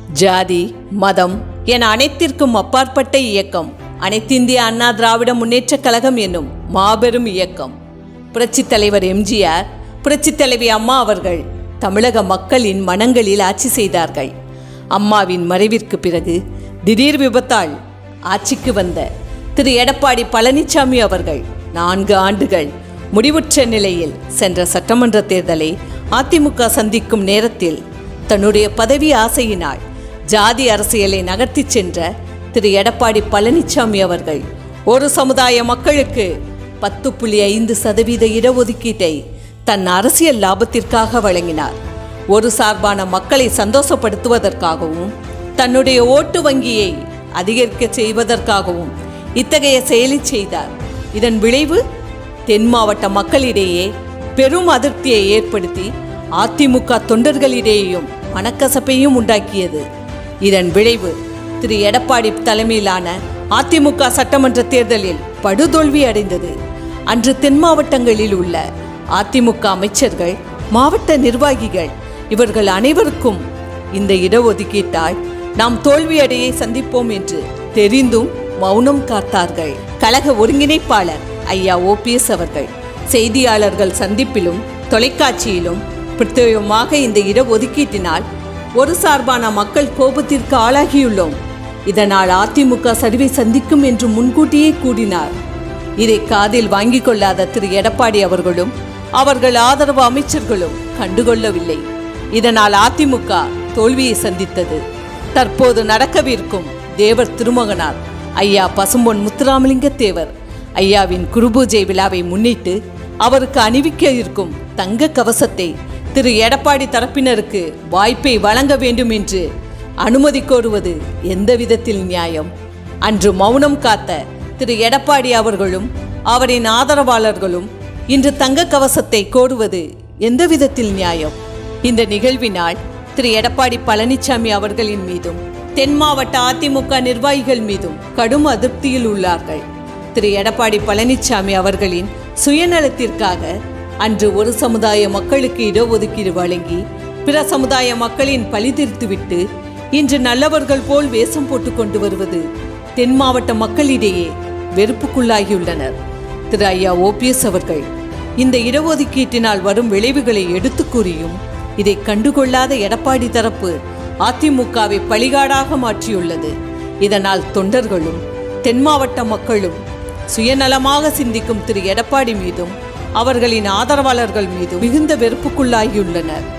ஜாதி மதம் என அனைத்திற்கும் அப்பாற்பட்ட இயக்கம் அனைத்திந்திய அண்ணா திராவிட முன்னேற்றக் கழகம் என்னும் மாபெரும் இயக்கம் புரட்சித் தலைவர் எம்ஜிஆர் புரட்சித் தலைவி அம்மா அவர்கள் தமிழக மக்களின் மனங்களில் ஆட்சி செய்தார்கள் அம்மாவின் மறைவிற்கு பிறகு திடீர் விபத்தால் ஆட்சிக்கு வந்த திரு எடப்பாடி பழனிசாமி அவர்கள் நான்கு ஆண்டுகள் முடிவுற்ற நிலையில் சென்ற சட்டமன்ற தேர்தலை அதிமுக சந்திக்கும் நேரத்தில் தன்னுடைய பதவி ஆசையினால் ஜாதி அரசியலை நகர்த்திச் சென்ற திரு எடப்பாடி பழனிசாமி அவர்கள் ஒரு சமுதாய மக்களுக்கு பத்து புள்ளி ஐந்து சதவீத இடஒதுக்கீட்டை தன் அரசியல் லாபத்திற்காக வழங்கினார் ஒரு சார்பான மக்களை சந்தோஷப்படுத்துவதற்காகவும் தன்னுடைய ஓட்டு வங்கியை அதிகரிக்க செய்வதற்காகவும் இத்தகைய செயலை செய்தார் இதன் விளைவு தென் மாவட்ட மக்களிடையே பெரும் அதிருப்தியை ஏற்படுத்தி அதிமுக தொண்டர்களிடையேயும் மனக்கசப்பையும் உண்டாக்கியது இதன் விளைவு திரு எடப்பாடி தலைமையிலான அதிமுக சட்டமன்ற தேர்தலில் படுதோல்வி அடைந்தது அன்று தென் மாவட்டங்களில் உள்ள அதிமுக அமைச்சர்கள் மாவட்ட நிர்வாகிகள் இவர்கள் அனைவருக்கும் இந்த இடஒதுக்கீட்டால் நாம் தோல்வியடையை சந்திப்போம் என்று தெரிந்தும் மௌனம் காத்தார்கள் கழக ஒருங்கிணைப்பாளர் ஐயா ஓபிஎஸ் அவர்கள் செய்தியாளர்கள் சந்திப்பிலும் தொலைக்காட்சியிலும் பிரத்யேகமாக இந்த இடஒதுக்கீட்டினால் ஒரு சார்பான மக்கள் கோபத்திற்கு ஆளாகியுள்ளோம் இதனால் அதிமுக சரிவை சந்திக்கும் என்று முன்கூட்டியே கூறினார் இதை காதில் வாங்கிக் கொள்ளாத திரு எடப்பாடி அவர்களும் அவர்கள் ஆதரவு அமைச்சர்களும் கண்டுகொள்ளவில்லை இதனால் அதிமுக தோல்வியை சந்தித்தது தற்போது நடக்கவிருக்கும் தேவர் திருமகனார் ஐயா பசும்பொன் முத்துராமலிங்க தேவர் ஐயாவின் குருபூஜை விழாவை முன்னிட்டு அவருக்கு அணிவிக்க இருக்கும் தங்க கவசத்தை திரு எடப்பாடி தரப்பினருக்கு வாய்ப்பை வழங்க வேண்டும் என்று அனுமதி கோருவது எந்த விதத்தில் நியாயம் அன்று மௌனம் காத்த திரு எடப்பாடி அவர்களும் அவரின் ஆதரவாளர்களும் இன்று தங்க கவசத்தை கோருவது எந்த விதத்தில் நியாயம் இந்த நிகழ்வினால் திரு எடப்பாடி பழனிசாமி அவர்களின் மீதும் தென் மாவட்ட அதிமுக நிர்வாகிகள் மீதும் கடும் அதிருப்தியில் உள்ளார்கள் திரு எடப்பாடி பழனிசாமி அவர்களின் சுயநலத்திற்காக அன்று ஒரு சமுதாய மக்களுக்கு இடஒதுக்கீடு வழங்கி பிற சமுதாய மக்களின் பழி தீர்த்துவிட்டு இன்று நல்லவர்கள் போல் வேஷம் போட்டு கொண்டு வருவது தென் மாவட்ட மக்களிடையே வெறுப்புக்குள்ளாகியுள்ளனர் திரு ஐயா ஓபிஎஸ் அவர்கள் இந்த இடஒதுக்கீட்டினால் வரும் விளைவுகளை எடுத்து கூறியும் இதை கண்டுகொள்ளாத எடப்பாடி தரப்பு அதிமுகவை பழிகாடாக மாற்றியுள்ளது இதனால் தொண்டர்களும் தென் மாவட்ட மக்களும் சுயநலமாக சிந்திக்கும் திரு எடப்பாடி மீதும் அவர்களின் ஆதரவாளர்கள் மீதும் மிகுந்த வெறுப்புக்குள்ளாகியுள்ளனர்